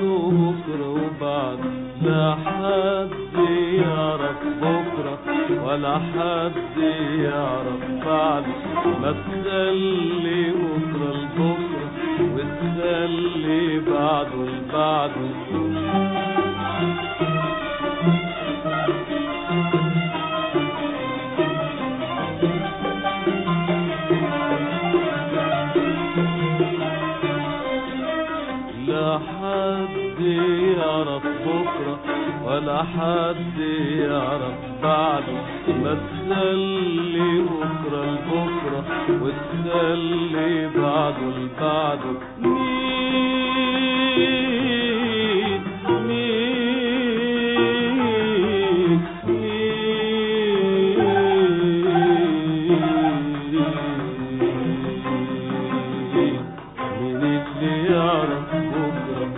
بكرة وبعد لا حد يعرف بكرة ولا حد يعرف بعد ما تخلي بكرة لبكرة وتخلي بعده لبعده لا حد يعرف بكرة ولا حد يعرف بعده ما تخلي بكرة لبكرة وتخلي بعده لبعده مين مين مين مين اللي يعرف بكرة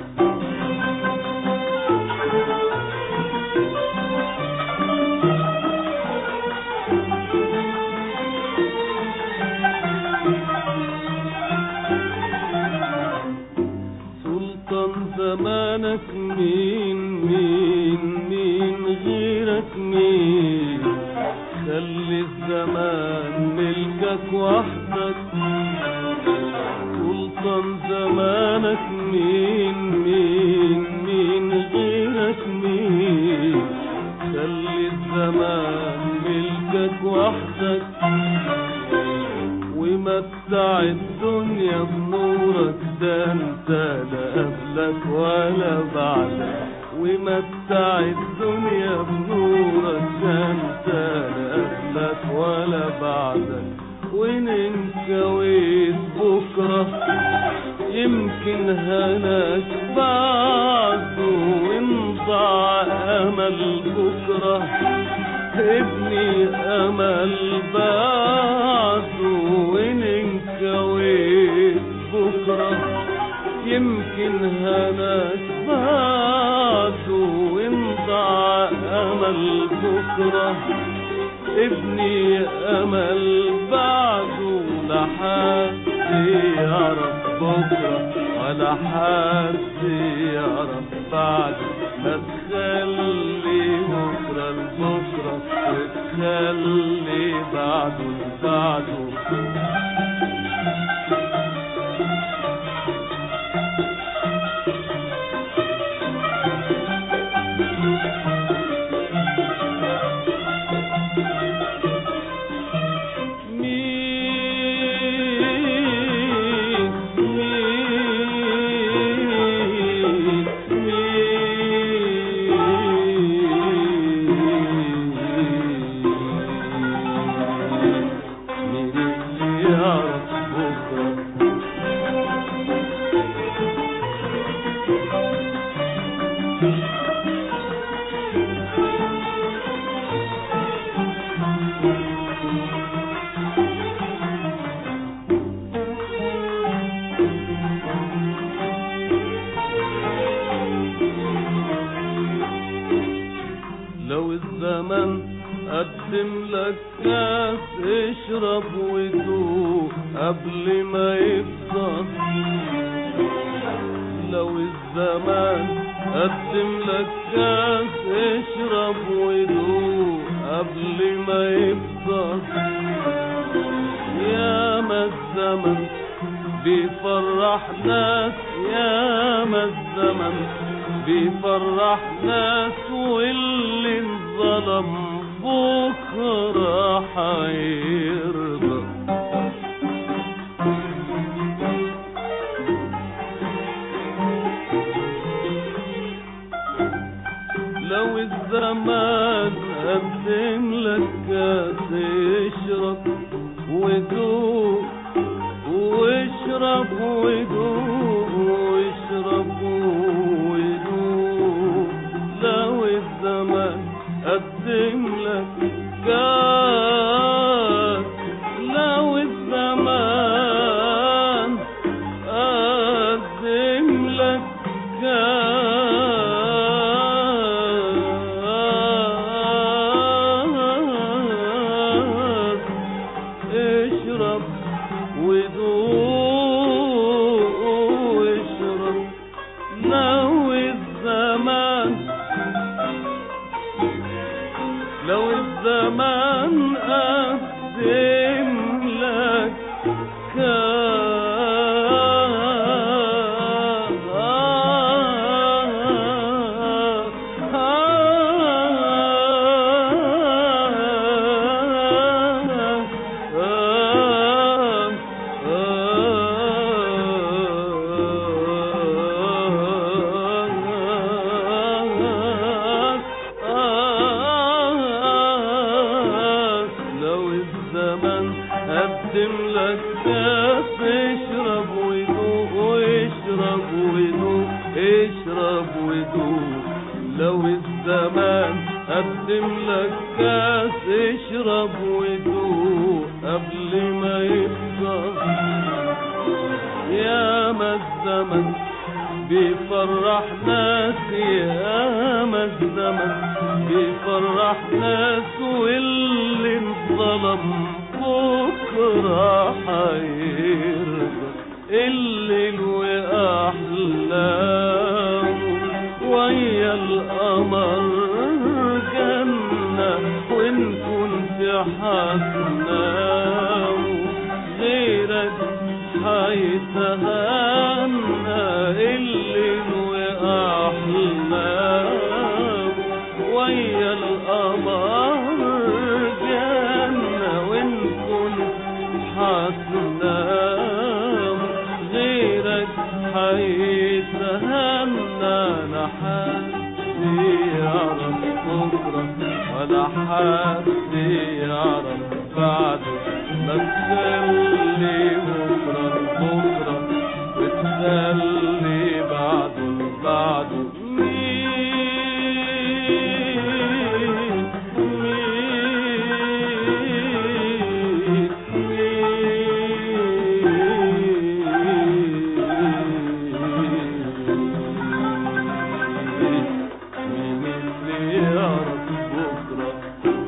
سلطان زمانك مين مين مين غيرك مين خلي الزمان ملكك وحدك سلطان زمانك مين مين مين غيرك مين خلي الزمان ملكك وحدك ومتع الدنيا بنورك ده انت لا قبلك ولا بعدك ومتع الدنيا بنورك ده انت لا قبلك ولا بعدك وان انكويت بكره يمكن هلاك بعده وان ضاع امل بكره ابني امل بعده وان انكويت بكره يمكن هناك بعده وان ضاع امل بكره ابني امل بعده لا حد يعرف بكره ولا حد يعرف بعده ما تخلي بكره لبكره وتخلي بعده لبعده مين مين مين مين اللي يعرف بكره لو الزمن قدم لك كاس اشرب ودوق قبل ما يفضى لو الزمان قدم لك كاس اشرب ودوق قبل ما يفضى يا ما الزمن بيفرح ناس يا ما الزمن بيفرح ناس واللي انظلم بكره حيرضى لو الزمان قدم لك كاس اشرب ودوق واشرب ودوق واشرب ودوق لو الزمان قدم لك كاس لو الزمان قدم لك الزمان أقدم لك لو الزمن قدم لك كاس اشرب ودوق واشرب ودوق اشرب ودوق لو الزمان قدم لك كاس اشرب ودوق قبل ما يفضل يا ما الزمن بيفرح ناس يا ما الزمن بيفرح ناس واللي انظلم بكرة حيرجع الليل وأحلامه ويا القمر جنة وإن كنت حتنام غيرك حيتهنى الليل وأحلام ويا القمر جنة وإن كنت حتنام غيرك حيتهنى لا حد يعرف بكرة ولا حد يعرف بعده ما تخلي بكرة بكرة وتخلي بعده بعده مين مين مين مين اللي يعرف بكره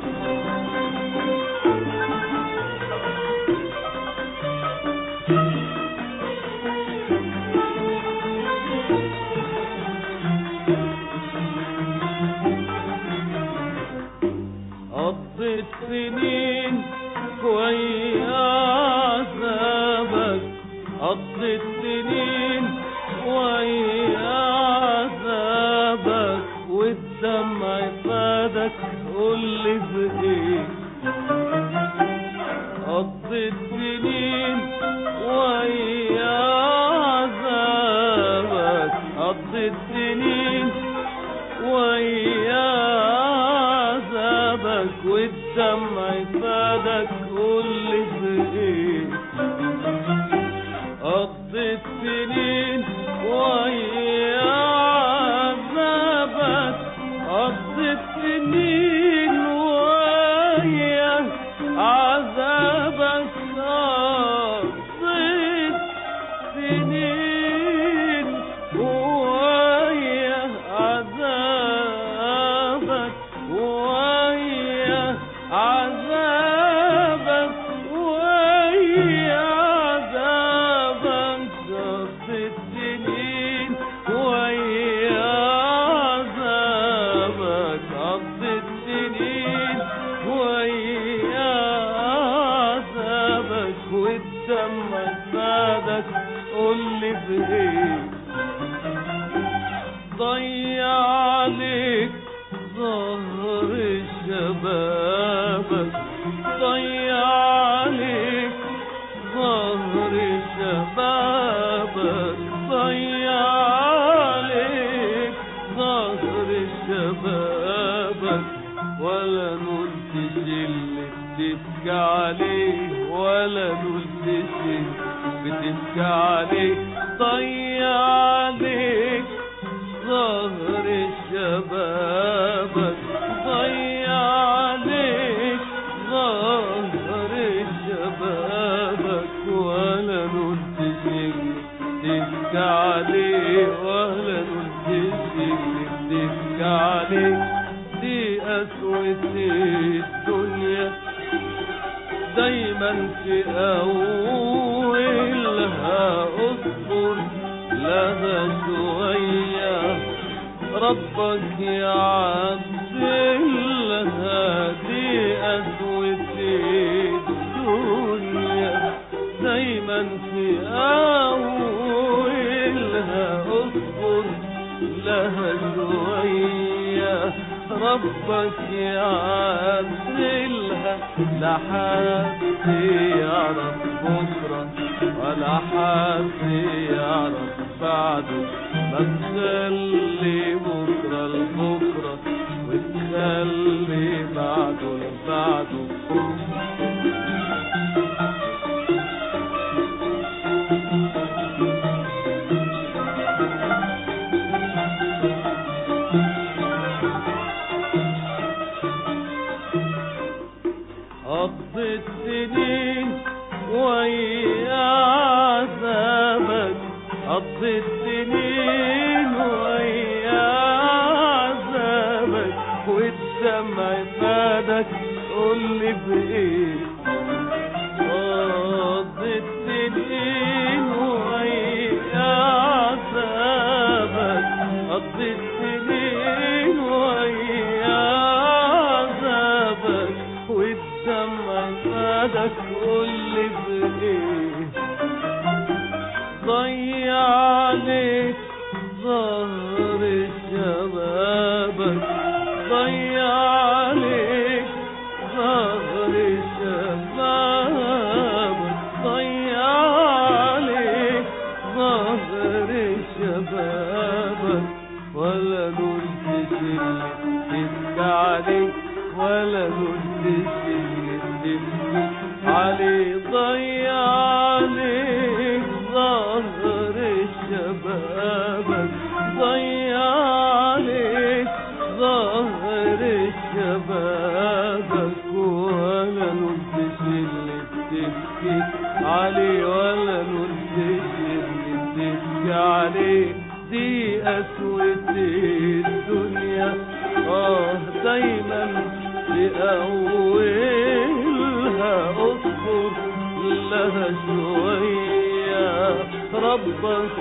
قضيت سنين ويا عذابك قضيت سنين ويا عذابك والدمع فادك قولي بإيه قضيت سنين ويا عذابك قضيت سنين ويا عذابك والدمع فادك قولي بإيه قضيت سنين ويا عذابك قضيت سنين ويا عذابك قضيت سنين ويا عذابك ويا عذابك ويا عذابك قضيت سنين ويا عذابك قضيت سنين ويا عذابك والدمع فادك قولي بإيه ضيع عليك ظهر شبابك ضيع عليك ظهر شبابك ضيع عليك ظهر شبابك ولا نلتش اللي بتبكي عليه ولا نلتش بتبكي عليه ضيع عليك ظهر شبابك ضيع عليك ظهر شبابك ولا نلتش تبكي عليه ولا نلتش تبكي عليه دي قسوة الدنيا دايما في أولها أصبر لها شوية ربك يعدلها دي قسوة الدنيا دايما في أولها اصبر لها شوية ربك يعدلها لا حد يعرف بكرة ولا حد يعرف بعده ما تخلي بكرة لبكرة وتخلي بعده لبعده قضيت سنين ويا عذابك قضيت سنين ويا عذابك والدمع فادك قولي بإيه قضيت سنين ويا عذابك قضيت سنين ويا عذابك والدمع فادك قولي بإيه ضيع عليك ظهر شبابك ضيع عليك ظهر شبابك ضيع عليك ظهر شبابك ولا نلتش اللي تبكي عليك ولا نلتش اللي تبكي عليه ضيع عليك ظهر شبابك ضيع عليك ظهر شبابك ولا نلتش اللي بتبكي عليه ولا نلتش اللي بتبكي عليه دي قسوة الدنيا اه دايما في أولها اصبر لها شوية ربك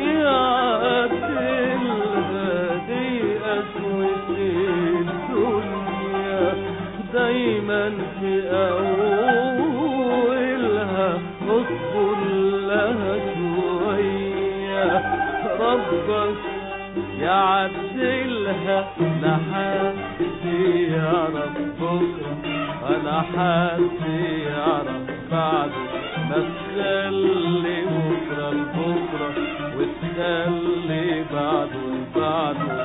يعدلها دي قسوة الدنيا دايما في أولها اصبر لها شوية ربك يعدلها لا حد يعرف بكرة ولا حد يعرف بعده ما تخلي بكرة لبكرة وتخلي بعده لبعده